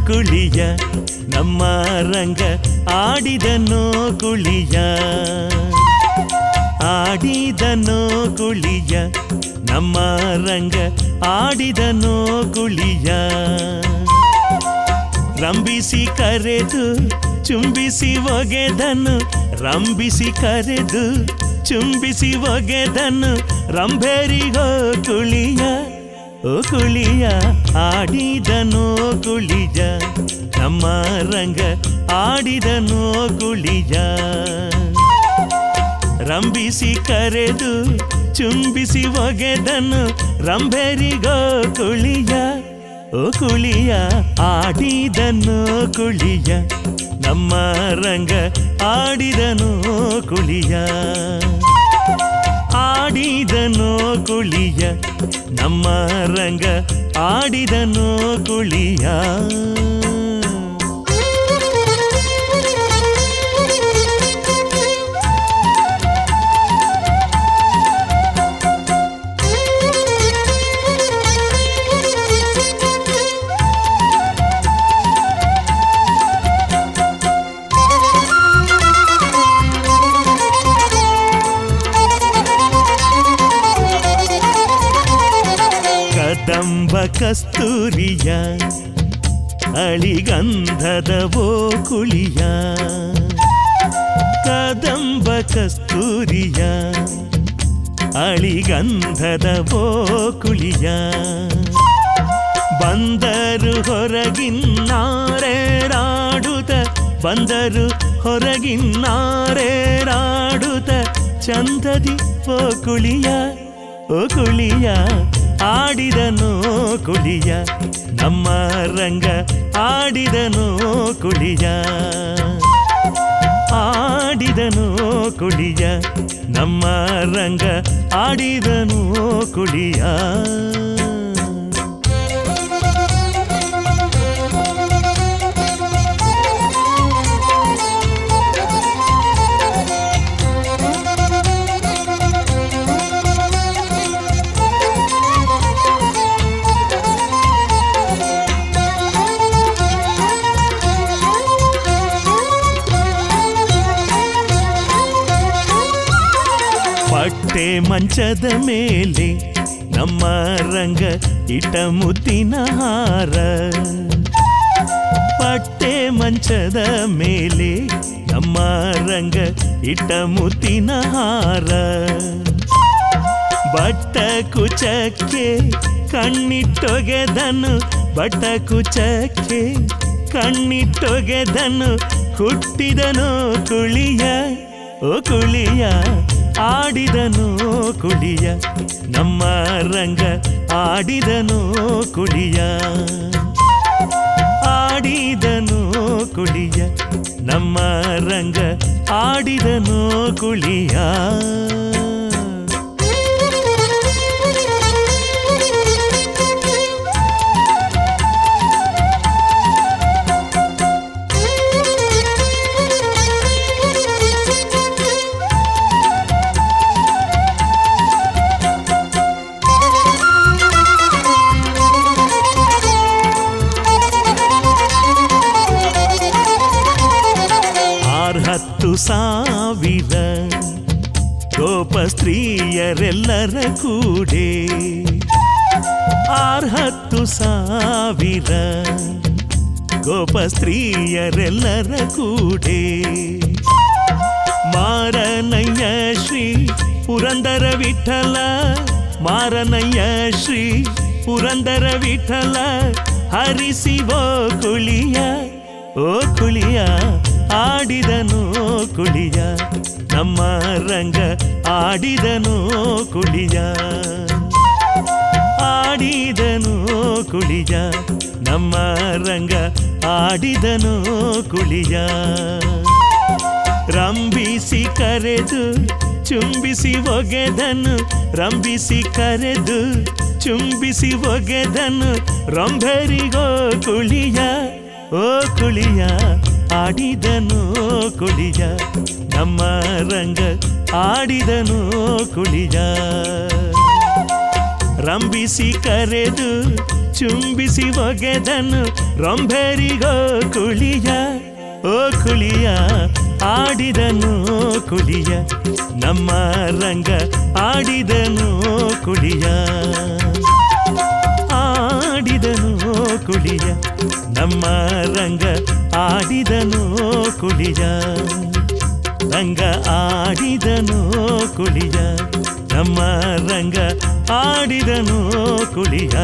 ಕುಳಿಯ ನಮ್ಮ ರಂಗ ಆಡಿದನೋ ಕುಳಿಯ ಆಡಿದನೋ ಕುಳಿಯ ನಮ್ಮ ರಂಗ ಆಡಿದನೋ ಕುಳಿಯ ರಂಬಿಸಿ ಕರೆದು ಚುಂಬಿಸಿ ಒಗೆದನು ರಂಬಿಸಿ ಕರೆದು ಚುಂಬಿಸಿ ಒಗೆದನು ರಂಭೆರಿಗೋ ಕುಳಿಯ ಓ ಕುಳಿಯ ಆಡಿದನೋ ಕುಳಿಯ ನಮ್ಮ ರಂಗ ಆಡಿದನೋ ಕುಳಿಯ ರಂಬಿಸಿ ಕರೆದು ಚುಂಬಿಸಿ ಒಗೆದನು ರಂಭೆರಿಗೋ ಕುಳಿಯ ಓ ಕುಳಿಯ ಆಡಿದನು ಕುಳಿಯ ನಮ್ಮ ರಂಗ ಆಡಿದನು ಕುಳಿಯ ಆಡಿದನು ಕುಳಿಯ ನಮ್ಮ ರಂಗ ಆಡಿದನು ಕುಳಿಯ ಕದಂಬ ಕಸ್ತೂರಿಯ ಅಳಿಗಂಧದ ಓ ಕುಳಿಯ ಕದಂಬ ಕಸ್ತೂರಿಯ ಅಳಿಗಂಧದ ಓ ಕುಳಿಯ ಬಂದರು ಹೊರಗಿನ್ನಾರೇರಾಡುತ್ತ ಬಂದರು ಹೊರಗಿನ್ನಾರೇರಾಡುತ್ತ ಚಂದದಿ ಓ ಕುಳಿಯ ಓ ಕುಳಿಯ ಆಡಿದನು ಕುಳಿಯ ನಮ್ಮ ರಂಗ ಆಡಿದನು ಕುಳಿಯ ಆಡಿದನು ಕುಳಿಯ ನಮ್ಮ ರಂಗ ಆಡಿದನು ಕುಳಿಯ ಪಟ್ಟೆ ಮಂಚದ ಮೇಲೆ ನಮ್ಮ ರಂಗ ಇಟ ಮುತ್ತಿನ ಹಾರ ಪಟ್ಟೆ ಮಂಚದ ಮೇಲೆ ನಮ್ಮ ರಂಗ ಇಟ ಮುತ್ತಿನ ಹಾರ ಬಟ್ಟ ಕುಚಕ್ಕೆ ಕಣ್ಣಿಟ್ಟೊಗೆದನು ಬಟ್ಟ ಕುಚಕ್ಕೆ ಕಣ್ಣಿಟ್ಟೊಗೆದನು ಹುಟ್ಟಿದನು ಕುಳಿಯ ಓ ಕುಳಿಯ ಆಡಿದನು ಕುಳಿಯ ನಮ್ಮ ರಂಗ ಆಡಿದನು ಕುಳಿಯ ಆಡಿದನು ಕುಳಿಯ ನಮ್ಮ ರಂಗ ಆಡಿದನು ಕುಳಿಯ ಆರ್ಹತ್ತು ಸಾವಿರ ಗೋಪ ಸ್ತ್ರೀಯರೆಲ್ಲರ ಕೂಡೆ ಆರ್ಹತ್ತು ಸಾವಿರ ಗೋಪ ಸ್ತ್ರೀಯರೆಲ್ಲರ ಕೂಡೆ ಮಾರನಯ್ಯ ಶ್ರೀ ಪುರಂದರ ವಿಠಲ ಮಾರನಯ್ಯ ಶ್ರೀ ಪುರಂದರ ವಿಠಲ ಹರಿಸಿ ಓ ಕುಳಿಯ ಓ ಕುಳಿಯ ಆಡಿದನು ಕುಳಿಯ ನಮ್ಮ ರಂಗ ಆಡಿದನು ಕುಳಿಯ ಆಡಿದನು ಕುಳಿಯ ನಮ್ಮ ರಂಗ ಆಡಿದನು ಕುಳಿಯ ರಂಬಿಸಿ ಕರೆದು ಚುಂಬಿಸಿ ಒಗೆದನು ರಂಬಿಸಿ ಕರೆದು ಚುಂಬಿಸಿ ಒಗೆದನು ರಂಭರಿಗೋ ಕುಳಿಯ ಓ ಕುಳಿಯ ಆಡಿದನು ಕುಳಿಯ ನಮ್ಮ ರಂಗ ಆಡಿದನು ಕುಳಿಯ ರಂಭಿಸಿ ಕರೆದು ಚುಂಬಿಸಿ ಒಗೆದನು ರೊಂಬೆರಿಗೋ ಕುಳಿಯ ಓ ಕುಳಿಯ ಆಡಿದನು ಕುಳಿಯ ನಮ್ಮ ರಂಗ ಆಡಿದನು ಕುಳಿಯ ಆಡಿದನು ಕುಳಿಯ ನಮ್ಮ ರಂಗ ಆಡಿದನು ಕುಳಿಯ ರಂಗ ಆಡಿದನು ಕುಳಿಯ ನಮ್ಮ ರಂಗ ಆಡಿದನು ಕುಳಿಯ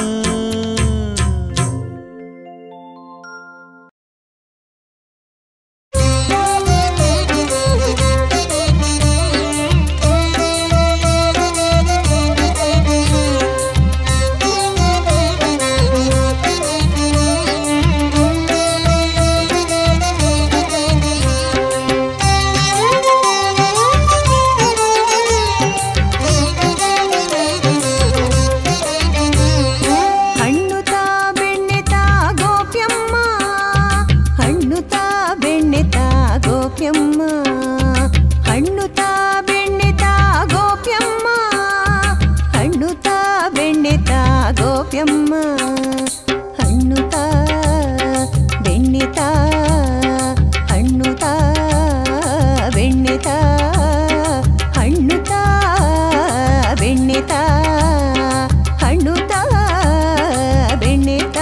ಹಣ್ಣು ತಾ ಬೆಣ್ಣೆ ತಾ ಗೋಪ್ಯಮ್ಮ ಹಣ್ಣು ತಾ ಬೆಣ್ಣೆ ತಾ ಗೋಪ್ಯಮ್ಮ ಹಣ್ಣು ತಾ ಬೆಣ್ಣೆ ತಾ ಗೋಪ್ಯಮ್ಮ ಹಣ್ಣು ತಾ ಬೆಣ್ಣೆ ತಾ ಗೋಪ್ಯಮ್ಮ ಹಣ್ಣು ತಾ ಬೆಣ್ಣೆ ತಾ ಹಣ್ಣು ತಾ ಬೆಣ್ಣೆ ತಾ ಹಣ್ಣು ತಾ ಬೆಣ್ಣೆ ತಾ ಹಣ್ಣು ತಾ ಬೆಣ್ಣೆ ತಾ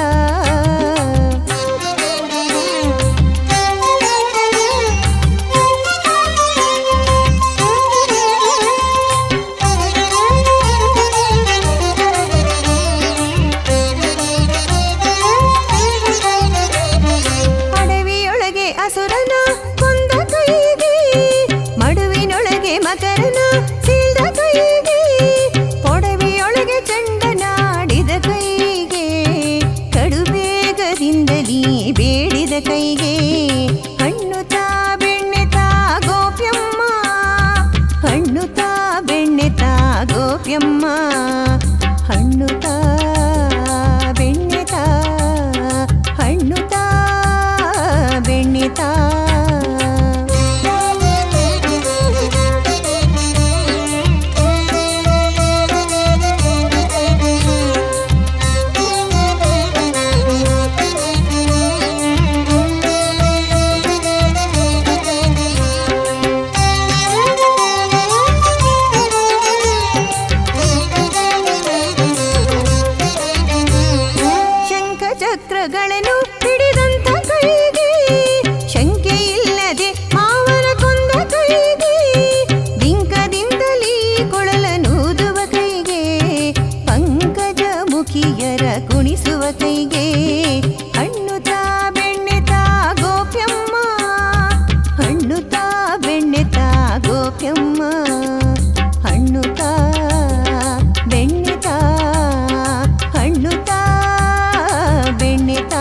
ಅಡವಿಯೊಳಗೆ ಅಸುರನ ಕೊಂದ ಕೈಗೆ ಮಡುವಿನೊಳಗೆ ಮಕರನ ಸೀಳ್ದ ಕೈಗೆ ಒಡವೆಯೊಳಗೆ ಚಂಡನಾಡಿದ ಕೈಗೆ ಕಡುಬೇಗದಿಂದಲೀ ಬೇಡಿದ ಕೈಗೆ ಹಣ್ಣು ತಾ ಬೆಣ್ಣೆ ತಾ ಗೋಪ್ಯಮ್ಮ ಹಣ್ಣು ತಾ ಬೆಣ್ಣೆ ತಾ ಗೋಪ್ಯಮ್ಮ ಹಣ್ಣು ತಾ ಬೆಣ್ಣೆ ತಾ ಹಣ್ಣು ತಾ ಬೆಣ್ಣೆ ತಾ ಶಂಖ ಚಕ್ರಗಳನ್ನು ಹಿಡಿದಂತ ಕೈಗೆ ಶಂಕೆ ಇಲ್ಲದೆ ಮಾವನ ಕೊಂದ ಕೈಗೆ ಬಿಂಕದಿಂದಲೀ ಕೊಳಲನೂದುವ ಕೈಗೆ ಪಂಕಜ ಮುಖಿಯರ ಕುಣಿಸುವ ಕೈಗೆ ಹಣ್ಣು ತಾ ಬೆಣ್ಣೆ ತಾ ಗೋಪ್ಯಮ್ಮ ಹಣ್ಣು ತಾ ಬೆಣ್ಣೆ ತಾ ಗೋಪ್ಯಮ್ಮ ಹಣ್ಣು ತಾ ಬೆಣ್ಣೆ ತಾ ಹಣ್ಣು ತಾ ಬೆಣ್ಣೆ ತಾ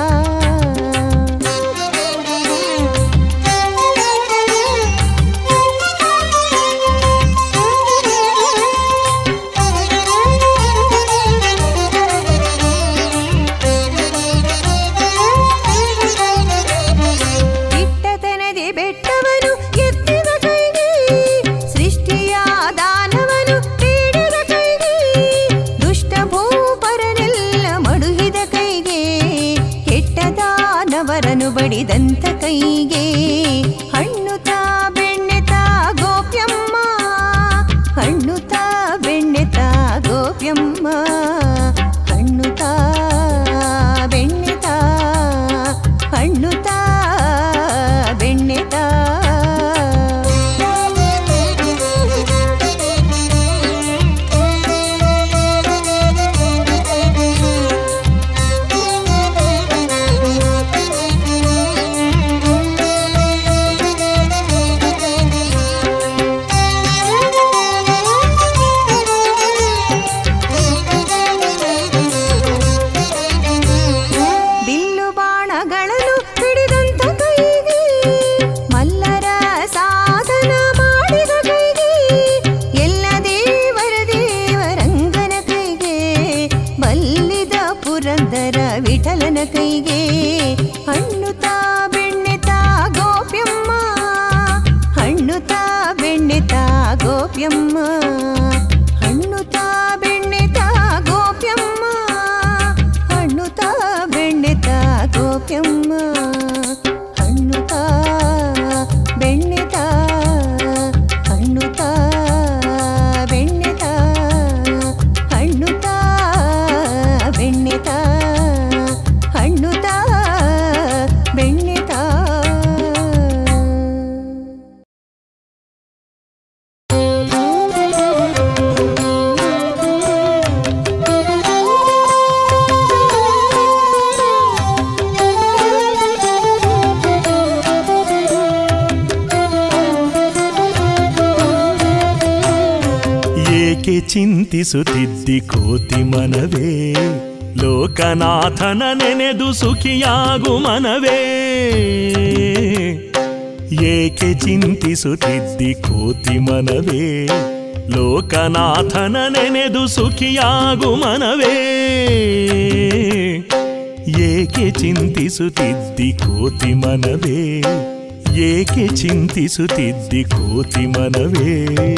ಇಟ್ಟತನದೆ ಬೆಟ್ಟವನು ಎತ್ತಿದ ಕೈಗೆ ಸೃಷ್ಟಿಯ ದಾನವನು ಬೇಡದ ಕೈಗೆ ದುಷ್ಟ ಭೂಪರನೆಲ್ಲ ಮಡುಹಿದ ಕೈಗೆ ಕೆಟ್ಟ ದಾನವರನು ಬಡಿದಂತ ಕೈಗೆ ಹಣ್ಣು ತಾ ಬೆಣ್ಣೆ ತಾ ಗೋಪ್ಯಮ್ಮ ಹಣ್ಣು ತಾ ಬೆಣ್ಣೆ ತಾ ಗೋಪ್ಯಮ್ಮ ಹಣ್ಣು ತಾ ಬೆಣ್ಣೆ ತಾ ಹಣ್ಣು ತಾ ಬೆಣ್ಣೆ ತಾ ಬಿಲ್ಲು ಬಾಣಗಳನ್ನು ಹಿಡಿದಂತ ಕೈಗೆ ಮಲ್ಲರ ಸಾಧನ ಮಾಡಿದ ಕೈಗೆ ಎಲ್ಲ ದೇವರ ದೇವರಂಗನ ಕೈಗೆ ಬಲ್ಲಿದ ಪುರಂದರ ವಿಠಲನ ಕೈಗೆ ಹಣ್ಣು ತಾ ಬೆಣ್ಣೆ ತಾ ಗೋಪ್ಯಮ್ಮ ಹಣ್ಣು ತಾ ಬೆಣ್ಣೆ ತಾ ಗೋಪ್ಯಮ್ಮ ಹಣ್ಣು ತಾ ಬೆಣ್ಣೆ ತಾ ಚಿಂತಿಸುತ್ತಿದ್ದಿ ಕೋತಿ ಮನವೇ ಲೋಕನಾಥನ ನೆನೆದು ಸುಖಿಯಾಗು ಮನವೇ ಏಕೆ ಚಿಂತಿಸುತ್ತಿದ್ದಿ ಕೋತಿ ಮನವೇ ಲೋಕನಾಥನ ನೆನೆದು ಸುಖಿಯಾಗು ಮನವೇ ಏಕೆ ಚಿಂತಿಸುತ್ತಿದ್ದಿ ಕೋತಿ ಮನವೇ ಏಕೆ ಚಿಂತಿಸುತ್ತಿದ್ದಿ ಕೋತಿ ಮನವೇ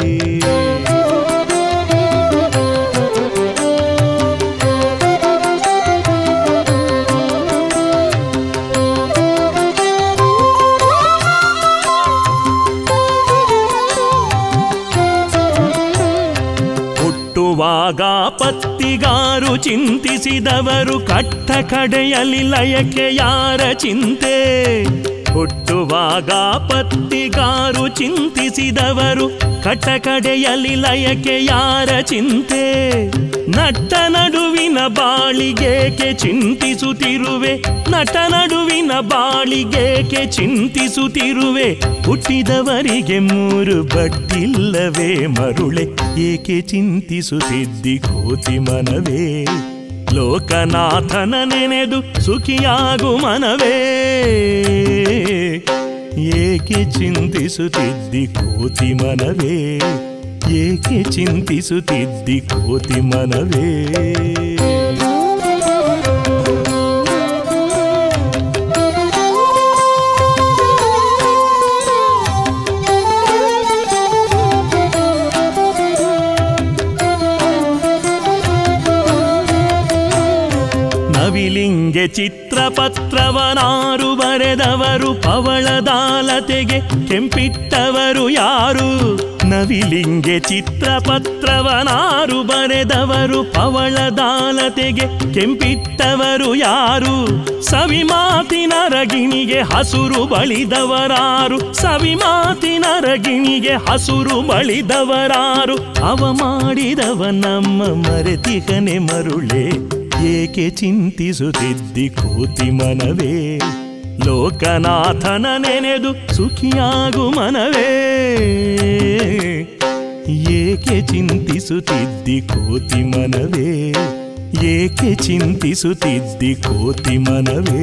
ಹುಟ್ಟುವಾಗ ಪತ್ತಿಗಾರು ಚಿಂತಿಸಿದವರು ಕಟ್ಟ ಕಡೆಯಲ್ಲಿ ಲಯಕ್ಕೆ ಯಾರ ಚಿಂತೆ ಹುಟ್ಟುವಾಗ ಪತ್ತಿಗಾರು ಚಿಂತಿಸಿದವರು ಕಟ್ಟ ಕಡೆಯಲ್ಲಿ ಲಯಕ್ಕೆ ಯಾರ ಚಿಂತೆ ನಟ್ಟ ನಡುವಿನ ಬಾಳಿಗೇಕೆ ಚಿಂತಿಸುತ್ತಿರುವೆ ನಟ ನಡುವಿನ ಬಾಳಿಗೇಕೆ ಚಿಂತಿಸುತ್ತಿರುವೆ ಹುಟ್ಟಿದವರಿಗೆ ಮೂರು ಬಟ್ಟಿಲ್ಲವೇ ಮರುಳೆ ಏಕೆ ಚಿಂತಿಸುತ್ತಿದ್ದಿ ಕೋತಿ ಮನವೇ ಲೋಕನಾಥನ ನೆನೆದು ಸುಖಿಯಾಗು ಮನವೇ ಏಕೆ ಚಿಂತಿಸುತ್ತಿದ್ದಿ ಕೋತಿ ಮನವೇ ಏಕೆ ಚಿಂತಿಸುತ್ತಿದ್ದಿ ಕೋತಿ ಮನವೇ ನವಿಲಿಂಗೆ ಚಿತ್ರಪತ್ರವನಾರು ಬರೆದವರು ಪವಳದಾಲತೆಗೆ ಕೆಂಪಿಟ್ಟವರು ಯಾರು ನವಿಲಿಂಗೆ ಚಿತ್ರಪತ್ರವನಾರು ಬರೆದವರು ಪವಳದಾಲತೆಗೆ ಕೆಂಪಿಟ್ಟವರು ಯಾರು ಸವಿ ಮಾತಿನ ರಗಿಣಿಗೆ ಹಸುರು ಬಳಿದವರಾರು ಸವಿ ಮಾತಿನ ರಗಿಣಿಗೆ ಹಸುರು ಬಳಿದವರಾರು ಅವ ಮಾಡಿದವ ನಮ್ಮ ಮರೆತಿಗನೆ ಮರುಳೆ ಏಕೆ ಚಿಂತಿಸುತ್ತಿದ್ದಿ ಕೋತಿ ಮನವೇ ಲೋಕನಾಥನ ನೆನೆದು ಸುಖಿಯಾಗು ಮನವೇ ಏಕೆ ಚಿಂತಿಸುತ್ತಿದ್ದಿ ಕೋತಿ ಮನವೇ ಏಕೆ ಚಿಂತಿಸುತ್ತಿದ್ದಿ ಕೋತಿ ಮನವೇ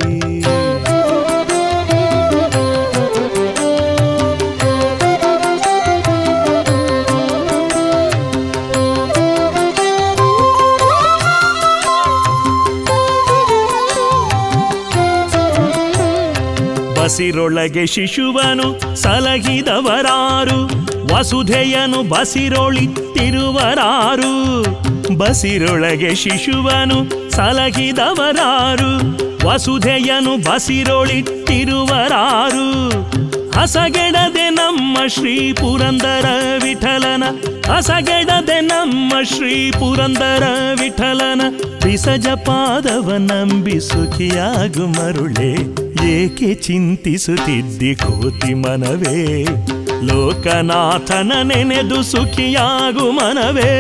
ಬಸಿರೊಳಗೆ ಶಿಶುವನು ಸಲಗಿದವರಾರು ವಸುಧೆಯನು ಬಸಿರೊಳಿತ್ತಿರುವರಾರು ಬಸಿರೊಳಗೆ ಶಿಶುವನು ಸಲಗಿದವರಾರು ವಸುಧೆಯನು ಬಸಿರೊಳಿತ್ತಿರುವರಾರು ಹಸಗೆಡದೆ ನಮ್ಮ ಶ್ರೀ ಪುರಂದರ ವಿಠಲನ ಹಸಗೆಡದೆ ನಮ್ಮ ಶ್ರೀ ಪುರಂದರ ವಿಠಲನ ಬಿಸಜ ಪಾದವ ನಂಬಿ ಸುಖಿಯಾಗು ಮರುಳೆ ಏಕೆ ಚಿಂತಿಸುತ್ತಿದ್ದಿ ಕೋತಿ ಮನವೇ ಲೋಕನಾಥನ ನೆನೆದು ಸುಖಿಯಾಗು ಮನವೇ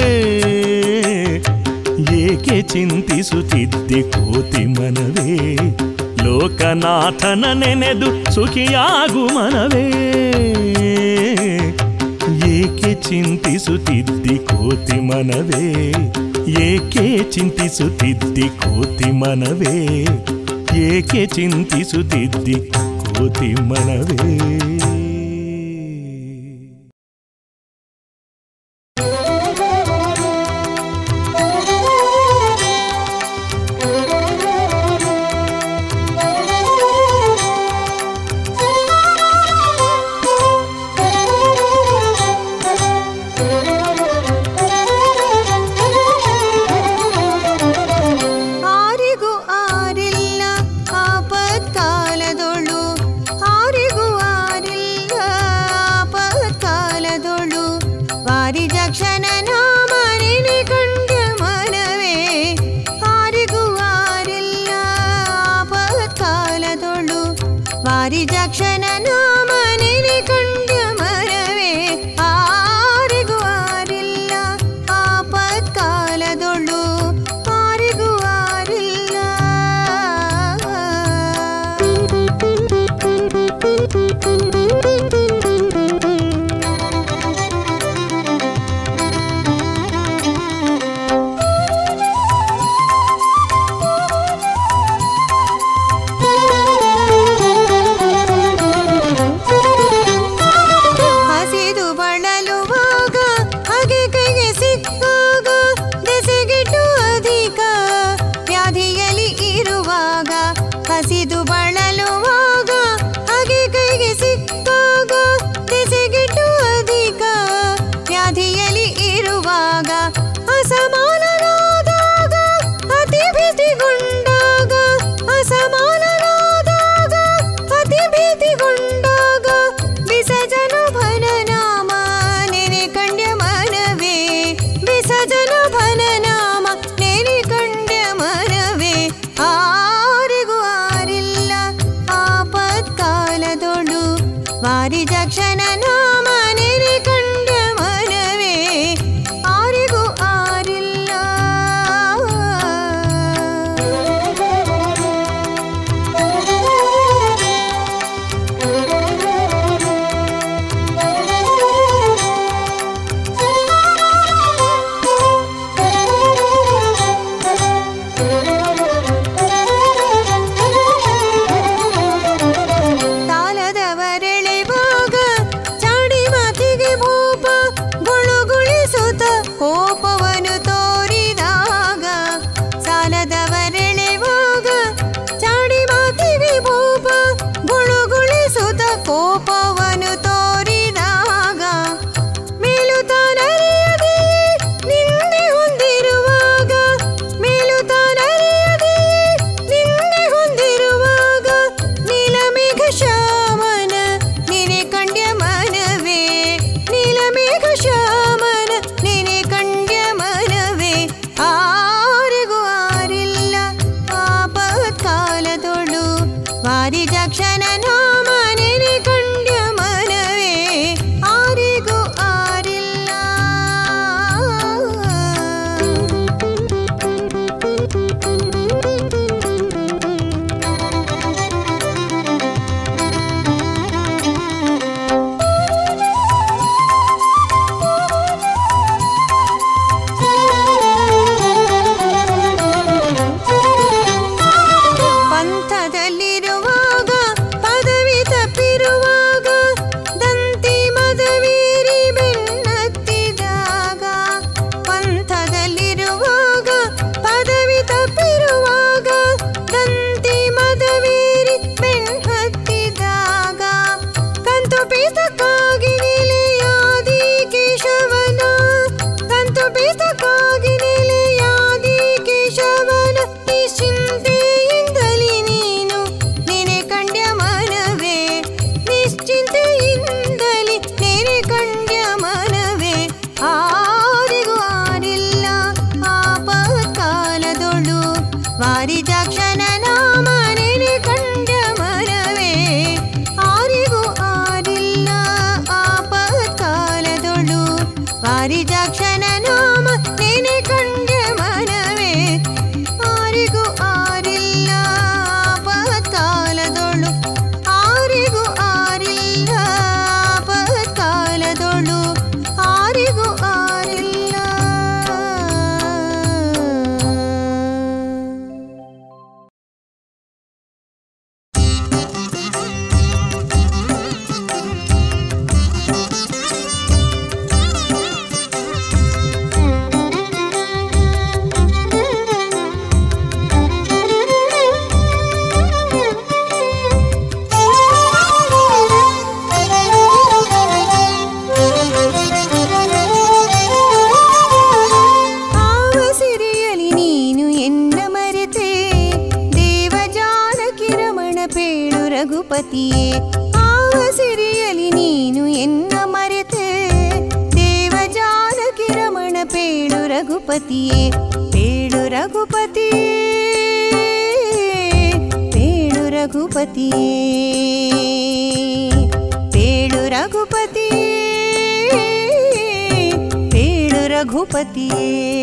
ಏಕೆ ಚಿಂತಿಸುತ್ತಿದ್ದಿ ಕೋತಿ ಮನವೇ ಲೋಕನಾಥನ ನೆನೆದು ಸುಖಿಯಾಗು ಮನವೇ ಏಕೆ ಚಿಂತಿಸುತ್ತಿದ್ದಿ ಕೋತಿ ಮನವೇ ಏಕೆ ಚಿಂತಿಸುತ್ತಿದ್ದಿ ಕೋತಿ ಮನವೇ ಏಕೆ ಚಿಂತಿಸುತ್ತಿದ್ದಿ ಕೋತಿ ಮನವೇ ಆರಿಗೂ ಆರಿಲ್ಲ ಆಪತ್ಕಾಲದೊಳು ಆರಿಗೂ ಆರಿಲ್ಲ ಆಪತ್ಕಾಲದೊಳು ವಾರಿಜಕ್ಷನ ನಾಮನೆನೆ ಕಂಡ ಮನವೇ ಆರಿಗೂ ಆರಿಲ್ಲ ಆಪತ್ಕಾಲದೊಳು ವಾರಿಜಕ್ಷನ ನಾಮನೆನೆ ಕಂಡ ಮನವೇ ಆರಿಗೂ ಆರಿಲ್ಲ ಆಪತ್ಕಾಲದೊಳು ಆರಿಗೂ ಆರಿಲ್ಲ ವಾರಿಜಕ್ಷನ ನಾಮ ನೆರೆ ಕಂಡ ಮನವೇ ಆರಿಗೂ ಆರಿಲ್ಲ ತಾಲದವರೆಳೆವಾಗ ಚಾಡಿ ಮಾತಿಗೆ ಭೂಪ ಗುಳುಗುಳಿಸುತ್ತ ಕೋಪವನ್ನು ತೋರಿದಾಗ ಸಾಲದವರೆಳೆವಾಗ ಚಾಡಿ ಮಾತಿಗೆ ಭೂಪ ಗುಳುಗುಳಿಸುತ್ತ ಕೋಪವನ್ನು ತೋರಿದಾಗ ಮೇಲುತಾನರಿಯದೆ ನಿಂದೆ ಹೊಂದಿರುವಾಗ ಮೇಲುತಾನರಿಯದೆ ನಿಂದೆ ಹೊಂದಿರುವಾಗ ನೀಲಮೇಘ ಶ್ಯಾಮನ ನಿನೆ ಕಂಡ್ಯ ಮನವೇ ನೀಲಮೇಘ ಶ್ಯಾಮನ ನಿನೆ ಕಂಡ್ಯ ಮನವೇ ಆರಿಗೂ ಆರಿಲ್ಲ ಆಪತ್ಕಾಲದೊಳು ವಾರಿಜಕ್ಷನ ನಾಮ ನೆನೆ ಕಂಡ್ಯ ಮನವೇ ಆರಿಗೂ ಆರಿಲ್ಲ ಪಂಥದಲ್ಲಿರುವಾಗ ಪದವಿ ತಪ್ಪಿರುವಾಗ ದಂತಿ ಮದವೀರಿ ಬೆನ್ನತ್ತಿದಾಗ ಪಂಥದಲ್ಲಿರುವಾಗ ಪದವಿ ತಪ್ಪಿರುವಾಗ ದಂತಿ ಮದವೀರಿ ಬೆನ್ನತ್ತಿದಾಗ ಕಂತು ಪೀತಕ್ಕಾಗಿ ನೆಲೆಯಾದಿ ಕೇಶವನ ಕಂತು ಪೀತಕ್ಕಾಗಿ ನೆಲೆಯಾದಿ ಕೇಶವನ ಈ ಚಿಂತೆಯಿಂದಲೇ ನೀನು ನಿನೆ ಕಂಡ್ಯ ಮನವೇ ನಿಶ್ಚಿಂತೆಯಿಂದಲೇ ನಿನೆ ಕಂಡ್ಯ ಮನವೇ ಆರಿಗೂ ಆರಿಲ್ಲ ಆಪತ್ಕಾಲದೊಳು ವಾರಿಜಾಕ್ಷನ ನಾಮ ನೆನೆ ಕಂಡ್ಯ ಮನವೇ ಆರಿಗೂ ಆರಿಲ್ಲ ಆಪತ್ಕಾಲದೊಳು ವಾರಿಜಾಕ್ಷನ ನಾಮ ನೆನೆ ಕಂಡ್ಯ ಮನವೇ ಆರಿಗೂ ಆರಿಲ್ಲ ಆಪತ್ಕಾಲದೊಳು ಆರಿಗೂ ಆರಿಲ್ಲ ಆಪತ್ಕಾಲದೊಳು ಆರಿಗೂ ಆರಿಲ್ಲ ಆವ ಸಿರಿಯಲಿ ನೀನು ಎನ್ನ ಮರೆತೆ ದೇವ ಜಾನಕಿ ರಮಣ ಪೇಳು ರಘುಪತಿಯೇ ಆವ ಸಿರಿಯಲಿ ನೀನು ಎನ್ನ ಮರೆತೆ ದೇವ ಜಾನಕಿ ರಮಣ ಪೇಳು ರಘುಪತಿಯೇ ಪೇಳು ರಘುಪತಿಯೇ ಪೇಳು ರಘುಪತಿಯೇ ಪೇಳು ರಘುಪತಿಯೇ ಪೇಳು ರಘುಪತಿಯೇ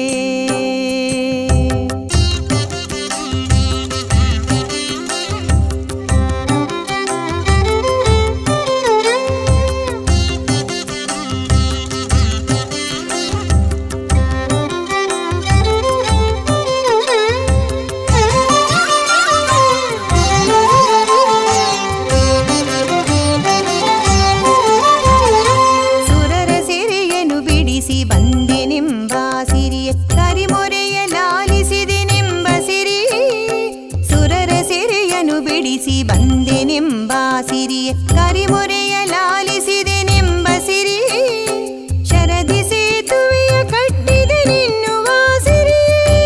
ಸುರರ ಸೆರೆಯನ್ನು ಬಿಡಿಸಿ ಬಂದೆನೆಂಬ ಸಿರಿಯ ಕರಿಮೊರೆಯ ಲಾಲಿಸಿದೆನೆಂಬ ಸಿರಿ ಸುರರ ಸೆರೆಯನ್ನು ಬಿಡಿಸಿ ಬಂದೆನೆಂಬ ಸಿರಿಯ ಕರಿಮೊರೆಯ ಲಾಲಿಸಿದೆನೆಂಬ ಸಿರಿ ಶರದಿ ಸೇತುವೆಯ ಕಟ್ಟಿದೆ ನಿನ್ನುವ ಸಿರಿ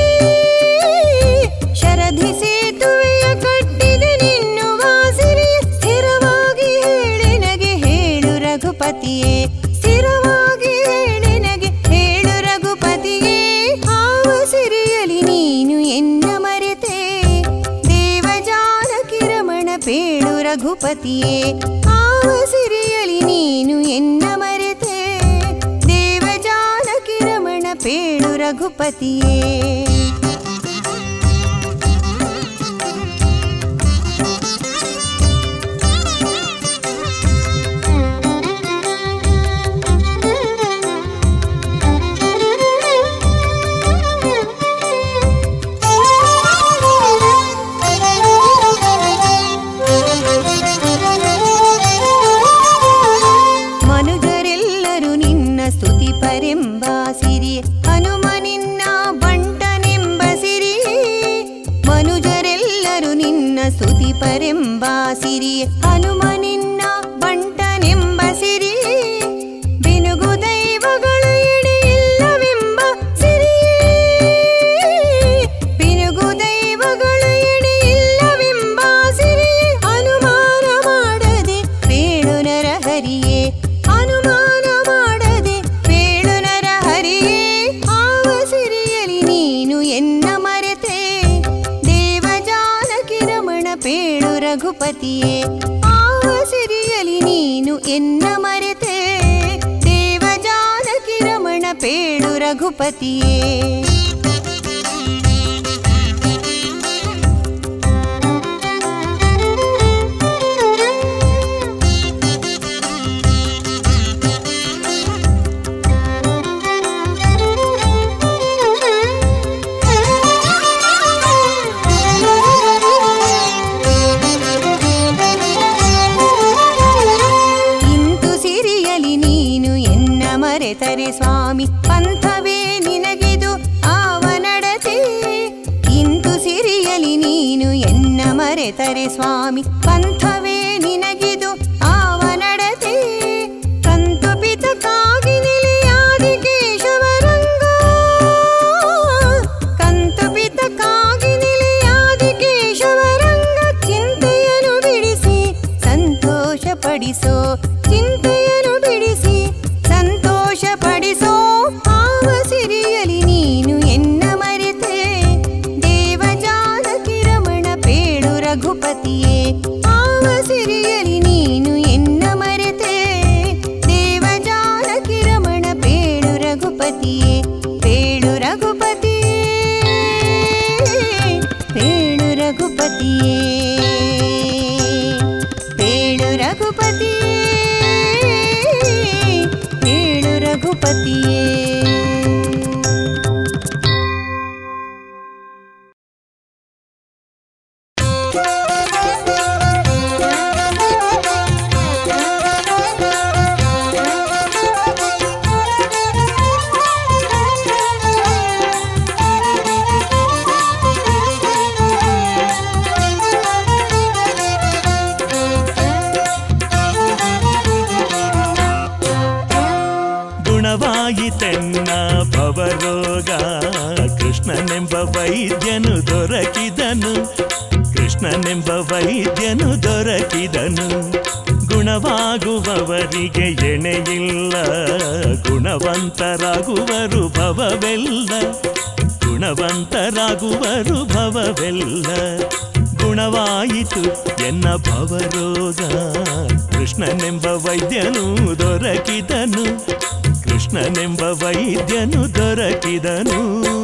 ಶರದಿ ಸೇತುವೆಯ ಕಟ್ಟಿದೆ ನಿನ್ನುವ ಸಿರಿ ಸ್ಥಿರವಾಗಿ ಹೇಳಿನಗೆ ಹೇಳು ರಘುಪತಿಯೇ ಸ್ಥಿರವಾಗಿ ಹೇಳಿನಗೆ ಹೇಳು ರಘುಪತಿಯೇ ಆವ ಸಿರಿಯಲಿ ನೀನು ಎನ್ನ ಮರೆತೆ ದೇವ ಜಾನಕಿ ರಮಣ ಪೇಳು ರಘುಪತಿಯೇ ಆವ ಸಿರಿಯ ರಘುಪತಿಯೇ ಮನುಜರೆಲ್ಲರೂ ನಿನ್ನ ಸ್ತುತಿ ಪರೆಂಬ ಸಿರಿ ಹನುಮ ನಿನ್ನ ಬಂಟನೆಂಬ ಸಿರಿ ಮನುಜರೆಲ್ಲರೂ ನಿನ್ನ ಸ್ತುತಿ ಪರೆಂಬ ಸಿರಿ ಹನುಮ ನಿನ್ನ ಬಂಟನೆಂಬ ಸಿರಿ ಬಿನುಗು ದೈವಗಳ ಎಡೆಯಿಲ್ಲವೆಂಬ ಸಿರಿ ಬಿನುಗು ದೈವಗಳ ಎಡೆಯಿಲ್ಲವೆಂಬ ಸಿರಿ ಅನುಮಾನ ಮಾಡದೆ ಬೇಡು ನರ ಹರಿಯೇ ಅನುಮಾನ ಮಾಡದೆ ಬೇಡು ನರ ಹರಿಯೇ ಆವ ಸಿರಿಯಲಿ ನೀನು ಎನ್ನ ಮರೆತೆ ದೇವ ಜಾನಕಿ ರಮಣ ಪೇಳು ರಘುಪತಿಯೇ ಆವ ಸಿರಿಯಲಿ ನೀನು ಎನ್ನ ಮರೆತೆ ದೇವ ಜಾನಕಿ ರಮಣ ಪೇಳು ರಘುಪತಿಯೇ ಇಂತು ಸಿರಿಯಲಿ ನೀನು ಎನ್ನ ಮರೆತರೆ ಸ್ವಾಮಿ ಪಂಥವೇ ನಿನಗಿದು ಆವ ನಡತೆ ಇಂತು ಸಿರಿಯಲಿ ನೀನು ಎನ್ನ ಮರೆತರೆ ಸ್ವಾಮಿ ಪಂಥವೇ ನಿನಗಿದು ಆವ ನಡತೆ ಕಂತು ಪಿತಕ್ಕಾಗಿ ನಿಲಿಯಾದಿ ಕೇಶವರಂಗ ಕಂತು ಪಿತಕ್ಕಾಗಿ ನಿಲಿಯಾದಿ ಕೇಶವರಂಗ ಚಿಂತೆಯನ್ನು ಬಿಡಿಸಿ ಸಂತೋಷ ಪಡಿಸೋ ಚಿಂತೆಯನ್ನು ಬಿಡಿಸಿ ಸಂತೋಷ ಪಡಿಸೋ ಆವ ಸಿರಿಯಲಿ ನೀನು ಎನ್ನ ಮರೆತೆ ದೇವ ಜಾನಕಿ ರಮಣ ಪೇಳು ರಘುಪತಿಯೇ ಆವ ಸಿರಿಯಲಿ ನೀನು ಎನ್ನ ಮರೆತೆ ದೇವ ಜಾನಕಿ ರಮಣ ಪೇಳು ರಘುಪತಿಯೇ ಪೇಳು ರಘುಪತಿಯೇ ಪೇಳು ರಘುಪತಿಯೇ ಪೇಳು ರಘುಪತಿಯೇ ಪೇಳು ರಘುಪತಿಯೇ ಗುಣವಾಯಿತೆನ್ನ ಭವರೋಗ ಕೃಷ್ಣನೆಂಬ ವೈದ್ಯನು ದೊರಕಿದನು ಕೃಷ್ಣನೆಂಬ ವೈದ್ಯನು ದೊರಕಿದನು ಗುಣವಾಗುವವರಿಗೆ ಎಣೆಯಿಲ್ಲ ಗುಣವಂತರಾಗುವರು ಭವವೆಲ್ಲ ಗುಣವಂತರಾಗುವರು ಭವವೆಲ್ಲ ಗುಣವಾಯಿತು ಎನ್ನ ಭವರೋಗ ಕೃಷ್ಣನೆಂಬ ವೈದ್ಯನು ದೊರಕಿದನು ಕೃಷ್ಣನೆಂಬ ವೈದ್ಯನು ದೊರಕಿದನು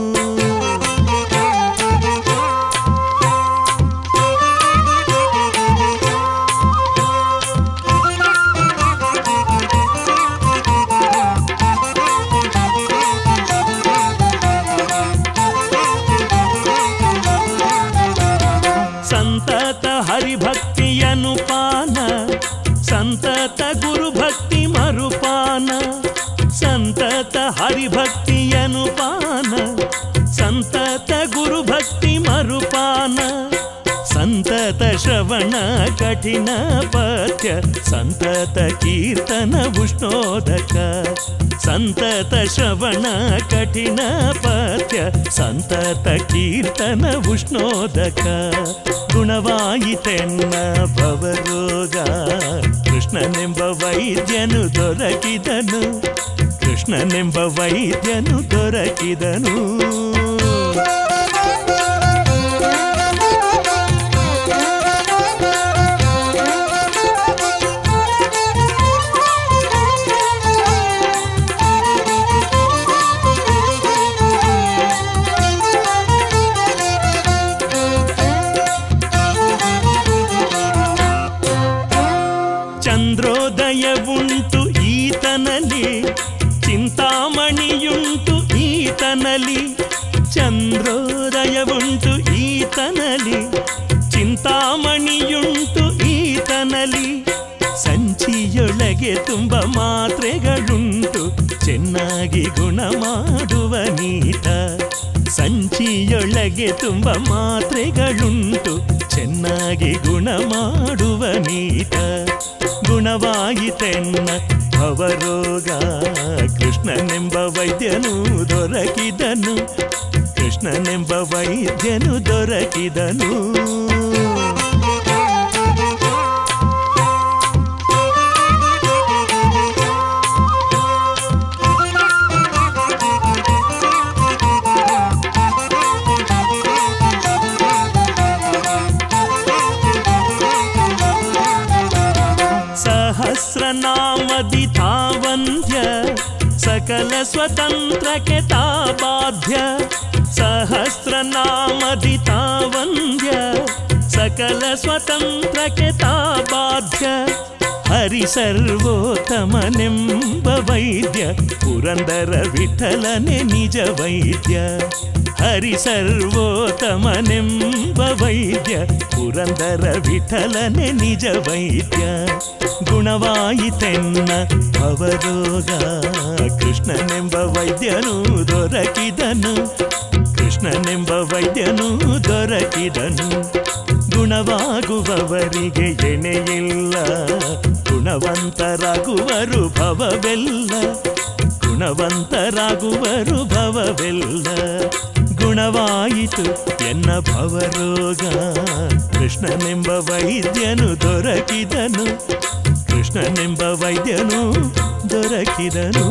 ಸಂತತ ಹರಿಭಕ್ತಿಯನು ಪಾನ ಸಂತತ ಗುರುಭಕ್ತಿ ಮರುಪಾನ ಸಂತತ ಹರಿಭಕ್ತಿಯನು ಪಾನ ಸಂತತ ಗುರುಭಕ್ತಿ ಮರುಪಾನ ಸಂತತ ಶ್ರವಣ ಕಠಿಣ ಪಥ್ಯ ಸಂತತ ಕೀರ್ತನ ಉಷ್ಣೋದಕ ಸಂತತ ಶ್ರವಣ ಕಠಿಣ ಪಥ್ಯ ಸಂತತ ಕೀರ್ತನ ಉಷ್ಣೋದಕ ಗುಣವಾಯಿತೆನ್ನ ಭವರೋಗ ಕೃಷ್ಣನೆಂಬ ವೈದ್ಯನು ದೊರಕಿದನು ಕೃಷ್ಣನೆಂಬ ವೈದ್ಯನು ದೊರಕಿದನು ಚಂದ್ರೋದಯವುಂಟು ಈತನಲ್ಲಿ ಚಿಂತಾಮಣಿಯುಂಟು ಈತನಲ್ಲಿ ಚಂದ್ರೋದಯವುಂಟು ಈತನಲ್ಲಿ ಚಿಂತಾಮಣಿಯುಂಟು ಈತನಲ್ಲಿ ಸಂಚಿಯೊಳಗೆ ತುಂಬ ಮಾತ್ರೆಗಳುಂಟು ಚೆನ್ನಾಗಿ ಗುಣ ಮಾಡುವ ನೀತ ಸಂಚಿಯೊಳಗೆ ತುಂಬ ಮಾತ್ರೆಗಳುಂಟು ಚೆನ್ನಾಗಿ ಗುಣ ಮಾಡುವ ನೀತ ಗುಣವಾಯಿತೆನ್ನ ಭವರೋಗ ಕೃಷ್ಣನೆಂಬ ವೈದ್ಯನು ದೊರಕಿದನು ಕೃಷ್ಣನೆಂಬ ವೈದ್ಯನು ದೊರಕಿದನು ಸಹಸ್ರನಾಮದಿ ತಾವಂದ್ಯ ಸಕಲ ಸ್ವತಂತ್ರಕ್ಕೆ ತಾಬಾಧ್ಯ ಸಹಸ್ರನಾಮದಿ ತಾವಂದ್ಯ ಸಕಲ ಸ್ವತಂತ್ರಕ್ಕೆ ತಾಬಾಧ್ಯ ಹರಿ ಸರ್ವೋತ್ತಮನೆಂಬ ವೈದ್ಯ ಪುರಂದರ ವಿಠಲನೆ ನಿಜ ವೈದ್ಯ ಹರಿ ಸರ್ವೋತ್ತಮನೆಂಬ ವೈದ್ಯ ಪುರಂದರ ವಿಠಲನೆ ನಿಜ ವೈದ್ಯ ಗುಣವಾಯಿತೆನ್ನ ಅವರೋಗ ಕೃಷ್ಣನೆಂಬ ವೈದ್ಯನು ದೊರಕಿದನು ಕೃಷ್ಣನೆಂಬ ವೈದ್ಯನು ದೊರಕಿದನು ಗುಣವಾಗುವವರಿಗೆ ಎಣೆಯಿಲ್ಲ ಗುಣವಂತರಾಗುವರು ಭವವೆಲ್ಲ ಗುಣವಂತರಾಗುವರು ಭವವೆಲ್ಲ ಗುಣವಾಯಿತು ಎನ್ನ ಭವರೋಗ ಕೃಷ್ಣನೆಂಬ ವೈದ್ಯನು ದೊರಕಿದನು ಕೃಷ್ಣನೆಂಬ ವೈದ್ಯನು ದೊರಕಿದನು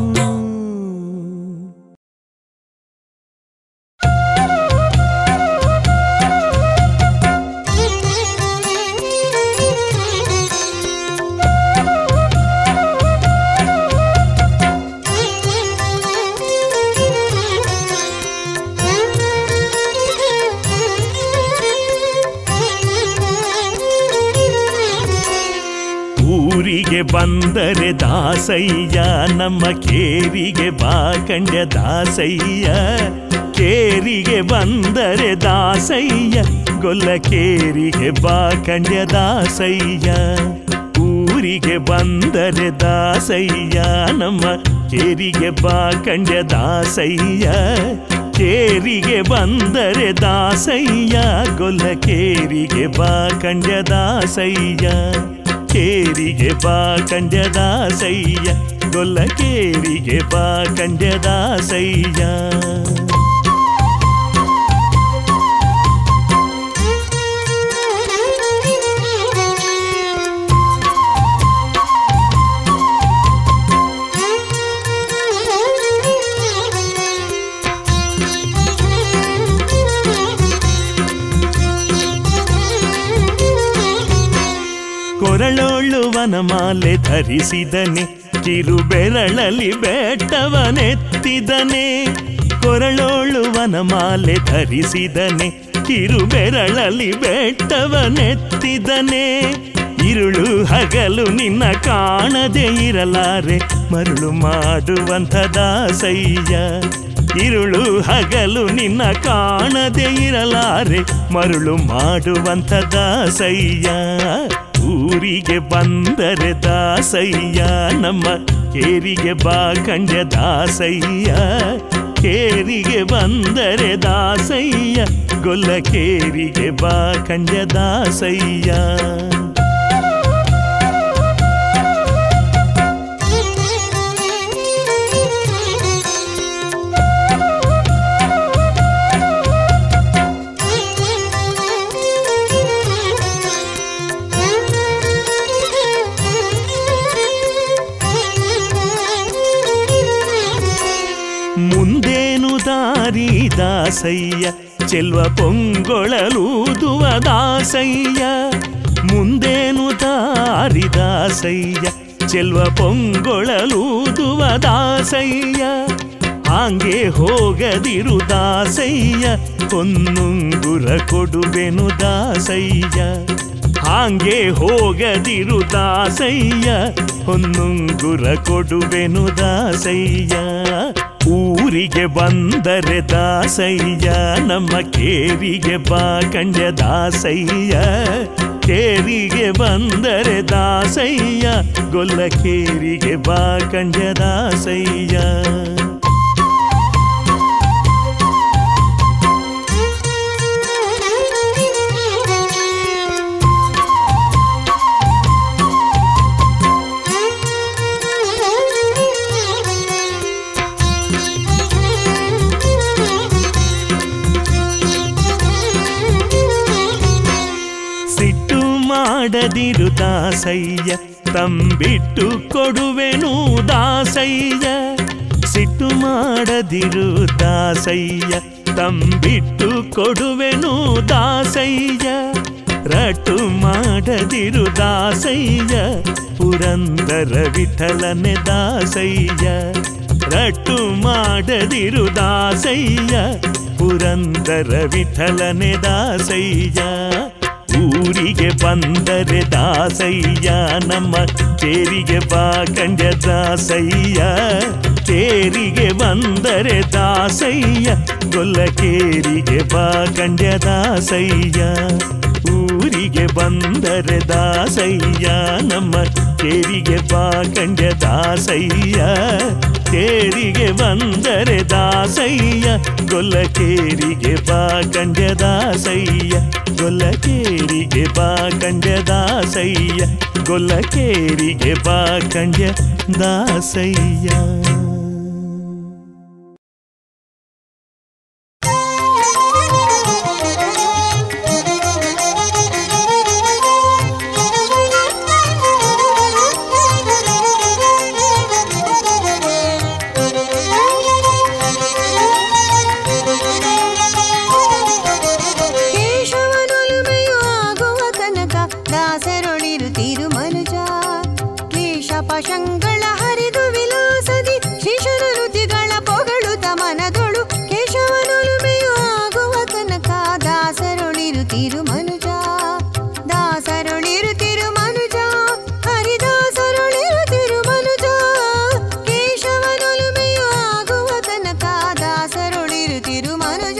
ಊರಿಗೆ ಬಂದರೆ ದಾಸಯ್ಯ ನಮ್ಮ ಕೇರಿಗೆ ಬಾ ಕಂಡ್ಯ ದಾಸಯ್ಯ ಕೇರಿಗೆ ಬಂದರೆ ದಾಸಯ್ಯ ಗೊಲ್ಲ ಕೇರಿಗೆ ಬಾ ಕಂಡ್ಯ ದಾಸಯ್ಯ ಊರಿಗೆ ಬಂದರೆ ದಾಸಯ್ಯ ನಮ್ಮ ಕೇರಿಗೆ ಬಾ ಕಂಡ್ಯ ದಾಸಯ್ಯ ಕೇರಿಗೆ ಬಂದರೆ ದಾಸಯ್ಯ ಗೊಲ್ಲ ಕೇರಿಗೆ ಬಾ ಕಂಡ್ಯ ದಾಸಯ್ಯ ಕೇರಿಗೆ ಬಾ ಕಂಡ್ಯ ದಾಸಯ್ಯ ಗೊಲ್ಲ ಕೇರಿಗೆ ಬಾ ಕಂಡ್ಯ ದಾಸಯ್ಯ ಕೊರಳೋಳು ವನಮಾಲೆ ಧರಿಸಿದನೆ ಕಿರು ಬೆರಳಲ್ಲಿ ಬೆಟ್ಟವನೆತ್ತಿದನೆ ಕೊರಳೋಳು ವನಮಾಲೆ ಧರಿಸಿದನೆ ಕಿರು ಬೆರಳಲ್ಲಿ ಬೆಟ್ಟವನೆತ್ತಿದನೆ ಇರುಳು ಹಗಲು ನಿನ್ನ ಕಾಣದೆ ಇರಲಾರೆ ಮರುಳು ಮಾಡುವಂಥ ದಾಸಯ್ಯ ಇರುಳು ಹಗಲು ನಿನ್ನ ಕಾಣದೆ ಇರಲಾರೆ ಮರುಳು ಮಾಡುವಂಥ ದಾಸಯ್ಯ ಊರಿಗೆ ಬಂದರೆ ದಾಸಯ್ಯ ನಮ್ಮ ಕೇರಿಗೆ ಬಾ ಕಂಡ್ಯ ದಾಸಯ್ಯ ಕೇರಿಗೆ ಬಂದರೆ ದಾಸಯ್ಯ ಗೊಲ್ಲ ಕೇರಿಗೆ ಬಾ ಕಂಡ್ಯ ದಾಸಯ್ಯ ಮುಂದೇನು ದಾರಿ ದಾಸಯ್ಯ ಚೆಲ್ವ ಪೊಂಗೊಳಲೂದುವ ದಾಸಯ್ಯ ಮುಂದೇನು ದಾರಿ ದಾಸಯ್ಯ ಚೆಲ್ವ ಪೊಂಗೊಳಲೂದುವ ದಾಸಯ್ಯ ಹಾಂಗೆ ಹೋಗದಿರು ದಾಸಯ್ಯ ಹೊನ್ನುಂಗುರ ಕೊಡುವೆನು ದಾಸಯ್ಯ ಹಾಂಗೆ ಹೋಗದಿರು ದಾಸಯ್ಯ ಹೊನ್ನುಂಗುರ ಕೊಡುವೆನು ದಾಸಯ್ಯ ಊರಿಗೆ ಬಂದರೆ ದಾಸಯ್ಯ ನಮ್ಮ ಕೇರಿಗೆ ಬಾ ಕಂಡ ದಾಸಯ್ಯ ಕೇರಿಗೆ ಬಂದರೆ ದಾಸಯ್ಯ ಗೊಲ್ಲ ಕೇರಿಗೆ ಬಾ ಕಂಡ ದಾಸಯ್ಯ ಸಿಟ್ಟು ಮಾಡದಿರು ದಾಸಯ್ಯ ತಂಬಿಟ್ಟು ಕೊಡುವೆನು ದಾಸಯ್ಯ ಸಿಟ್ಟು ಮಾಡದಿರು ದಾಸಯ್ಯ ತಂಬಿಟ್ಟು ಕೊಡುವೆನು ದಾಸಯ್ಯ ರಟ್ಟು ಮಾಡದಿರು ದಾಸಯ್ಯ ಪುರಂದರ ವಿಠಲನೆ ದಾಸಯ್ಯ ರಟ್ಟು ಮಾಡದಿರು ದಾಸಯ್ಯ ಪುರಂದರ ವಿಠಲನೆ ದಾಸಯ್ಯ ಊರಿಗೆ ಬಂದರೆ ದಾಸಯ್ಯ ನಮ್ಮ ಕೇರಿಗೆ ಬಾ ಕಂಡ ದಾಸಯ್ಯ ಕೇರಿಗೆ ಬಂದರೆ ದಾಸಯ್ಯ ಗೊಲ್ಲ ಕೇರಿಗೆ ಬಾ ಕಂಡ ದಾಸಯ್ಯ ಊರಿಗೆ ಬಂದರೆ ದಾಸಯ್ಯ ನಮ್ಮ ಕೇರಿಗೆ ಬಾ ಕಂಡ ದಾಸಯ್ಯ ಕೇರಿಗೆ ಬಂದರೆ ದಾಸಯ್ಯ ಗೊಲ್ಲ ಕೇರಿಗೆ ಬಾ ಕಂಡ ದಾಸಯ್ಯ ಗೊಲ್ಲ ಕೇರಿಗೆ ಬಾ ಕಂಡ ದಾಸಯ್ಯ ಗೊಲ್ಲ ಕೇರಿಗೆ ಬಾ ಕಂಡ ದಾಸಯ್ಯ ಕೇಶವನೊಲುಮೆಯು ಆಗುವ ತನಕ ದಾಸರೊಳಿರುತ್ತಿರು ಮನುಜ ಕ್ಲೇಶ ಪಶಂಗಳ ಹರಿದು ವಿಲಾಸದಿ ಶಿಶುರ ರುಚಿಗಳ ಪೊಗಳುತ ಮನದೊಳು ಕೇಶವನೊಲುಮೆಯು ಆಗುವ ತನಕ ದಾಸರೊಳಿರುತ್ತಿರು ಮನುಜ ದಾಸರೊಳಿರುತ್ತಿರು ಮನುಜ ಹರಿದಾಸರೊಳಿರುತ್ತಿರು ಮನುಜ ಕೇಶವನೊಲುಮೆಯು ಆಗುವ ತನಕ ದಾಸರೊಳಿರುತ್ತಿರು ಮನುಜ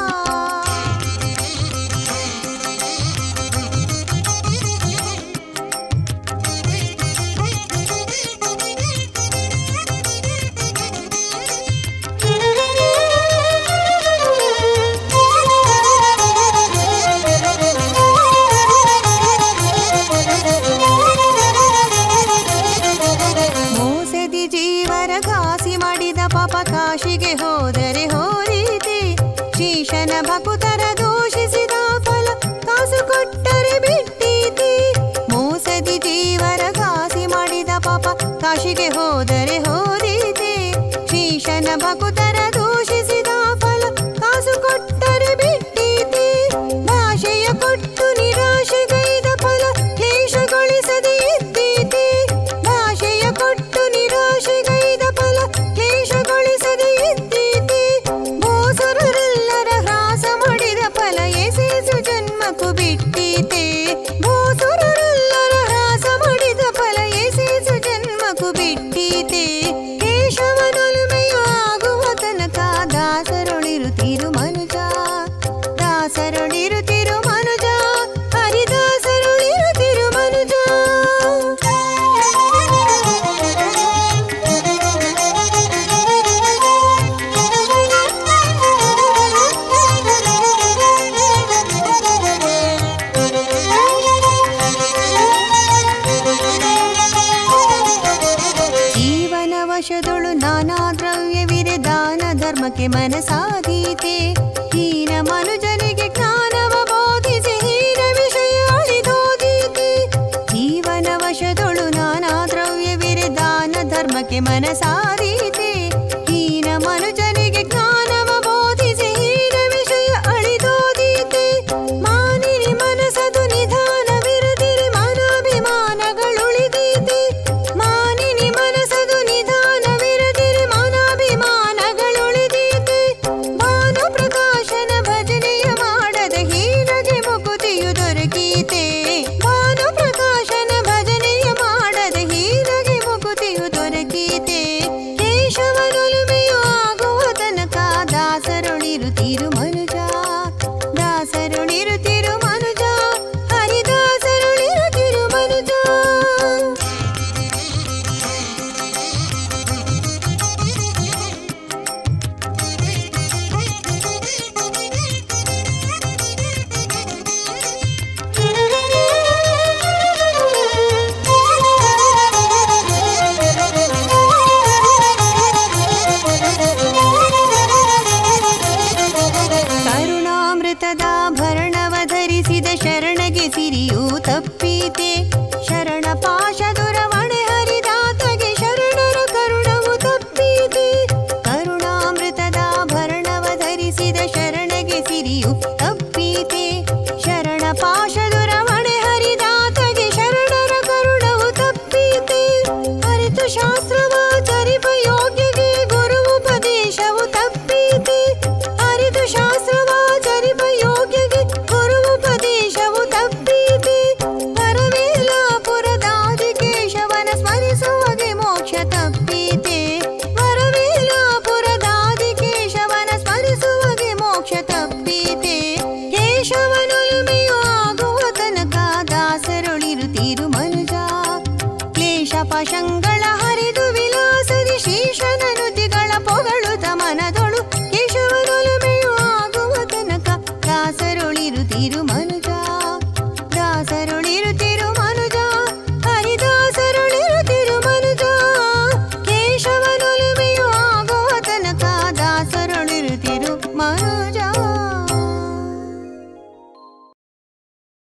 ಮೋಸದಿ ಜೀವರ ಘಾಸಿ ಮಾಡಿದ ಪಾಪ ಕಾಶಿಗೆ ಹೋದರೆ ಹೋರೀತಿ ಶೀಶನ ಭಕುತರ ದೂಷಿಸಿದ ಫಲ ಕಾಸು ಕೊಟ್ಟರೆ ಬಿಟ್ಟೀತಿ ಮೋಸದಿ ಜೀವರ ಘಾಸಿ ಮಾಡಿದ ಪಾಪ ಕಾಶಿಗೆ ಹೋದರೆ ಹೋರೀತಿ ಶೀಶನ ಭಕುತರ ದೂಷಿಸಿದ ಫಲ ಕಾಸು ಕೊಟ್ಟರೆ ಬಿಟ್ಟೀತಿ ಭಾಷೆಯ ಕೊಟ್ಟು ನಿರಾಶೆಗೈದ ಫಲ ಕ್ಲೇಶಗೊಳಿಸದೆ ಇದ್ದೀತಿ ಭಾಷೆಯ ಕೊಟ್ಟು ನಿರಾಶೆಗೈದ ಫಲ ಕ್ಲೇಶಗೊಳಿಸದೆ ಇದ್ದೀತಿ ಭೂಸುರರೆಲ್ಲರ ಹ್ರಾಸ ಮಾಡಿದ ಫಲ ಎಸೆಸು ಜನ್ಮಕ್ಕೂ ಬಿಟ್ಟೀತೆ ಭೂಸುರರೆಲ್ಲರ ಹ್ರಾಸ ಮಾಡಿದ ಫಲ ಎಸೆಸು ಜನ್ಮಕ್ಕೂ ಬಿಟ್ಟೀತೆ ಕೇಶವನೊಲುಮೆಯು ಆಗುವ ತನಕ ದಾಸರೊಳಿರುತ್ತಿರು ಮನುಜ ದಾಸರೊಳಿರುತ್ತಿರು ಮನುಜ ಹರಿದಾಸರೊಳಿರುತ್ತಿರು ಮನುಜ ಜೀವನ ವಶದೊಳು ನಾನಾ ದ್ರವ್ಯವಿರೆ ದಾನ ಧರ್ಮಕ್ಕೆ ಮನಸಾದೀತೆ ಹೀನ ಮನುಜನಿಗೆ ಜ್ಞಾನವ ಬೋಧಿಸಿ ಹೀನ ವಿಷಯ ಅಳಿದೋದೀತೆ ಜೀವನ ವಶದೊಳು ನಾನಾ ದ್ರವ್ಯವಿರೆ ದಾನ ಧರ್ಮಕ್ಕೆ ಮನಸಾದೀತೆ ಹೀನ ಮನುಜನಿಗೆ ಜ್ಞಾನವ ಬೋಧಿಸಿ ಹೀನ ವಿಷಯ ಅಳಿದೋದೀತೆ ಮಾನಿನಿ ಮನಸದು ನಿಧಾನವಿರದಿರಿ ಮಾನಾಭಿಮಾನಗಳುಳಿದೀತೆ ಮಾನಿನಿ ಮನಸದು ನಿಧಾನವಿರದಿರಿ ಮಾನಾಭಿಮಾನಗಳುಳಿದೀತೆ ಭಾನು ಪ್ರಕಾಶನ ಭಜನೆಯ ಮಾಡದ ಹೀನಗೆ ಮುಕುತಿಯು ದೊರಕೀತೆ ಭಾನು ಪಾಶಂಗಳ ಹರಿದು ವಿಲಾಸದಿ ಶೇಷನ